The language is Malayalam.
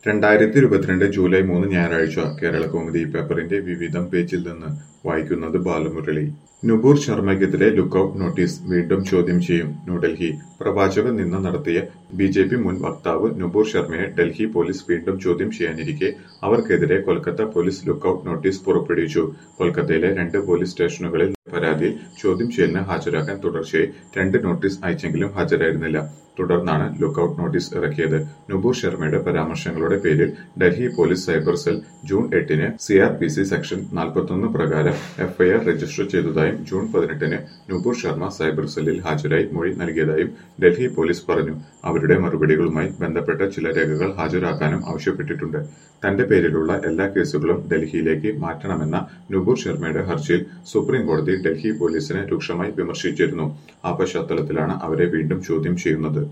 രണ്ടായിരത്തി ഇരുപത്തിരണ്ട് ജൂലൈ മൂന്ന് ഞായറാഴ്ച കേരളകൗമുദി പേപ്പറിന്റെ വിവിധം പേജിൽ നിന്ന് വായിക്കുന്നത് ബാലമുരളി നുപൂർ ശർമ്മയ്ക്കെതിരെ ലുക്കൌട്ട് നോട്ടീസ് വീണ്ടും ചോദ്യം ചെയ്യും ന്യൂഡൽഹി പ്രവാചക നിന്ന നടത്തിയ ബി ജെ പി മുൻ വക്താവ് നുപൂർ ശർമ്മയെ ഡൽഹി പോലീസ് വീണ്ടും ചോദ്യം ചെയ്യാനിരിക്കെ അവർക്കെതിരെ കൊൽക്കത്ത പോലീസ് ലുക്കൌട്ട് നോട്ടീസ് പുറപ്പെടുവിച്ചു കൊൽക്കത്തയിലെ രണ്ട് പോലീസ് സ്റ്റേഷനുകളിൽ പരാതിയിൽ ചോദ്യം ചെയ്യലിന് ഹാജരാക്കാൻ തുടർച്ചയായി രണ്ട് നോട്ടീസ് അയച്ചെങ്കിലും ഹാജരായിരുന്നില്ല തുടർന്നാണ് ലുക്കൌട്ട് നോട്ടീസ് ഇറക്കിയത് നുപൂർ ശർമ്മയുടെ പരാമർശങ്ങളുടെ പേരിൽ Delhi police cyber cell June എട്ടിന് C R P C section നാൽപ്പത്തൊന്ന് പ്രകാരം എഫ്ഐആർ രജിസ്റ്റർ ചെയ്തതായും ജൂൺ പതിനെട്ടിന് നുപൂർ ശർമ്മ സൈബർ സെല്ലിൽ ഹാജരായി മൊഴി നൽകിയതായും ഡൽഹി പോലീസ് പറഞ്ഞു അവരുടെ മറുപടികളുമായി ബന്ധപ്പെട്ട ചില രേഖകൾ ഹാജരാക്കാനും ആവശ്യപ്പെട്ടിട്ടുണ്ട് തന്റെ പേരിലുള്ള എല്ലാ കേസുകളും ഡൽഹിയിലേക്ക് മാറ്റണമെന്ന നുപൂർ ശർമ്മയുടെ ഹർജിയിൽ സുപ്രീം കോടതി ഡൽഹി പോലീസിനെ രൂക്ഷമായി വിമർശിച്ചിരുന്നു ആ പശ്ചാത്തലത്തിലാണ് അവരെ വീണ്ടും ചോദ്യം ചെയ്യുന്നത്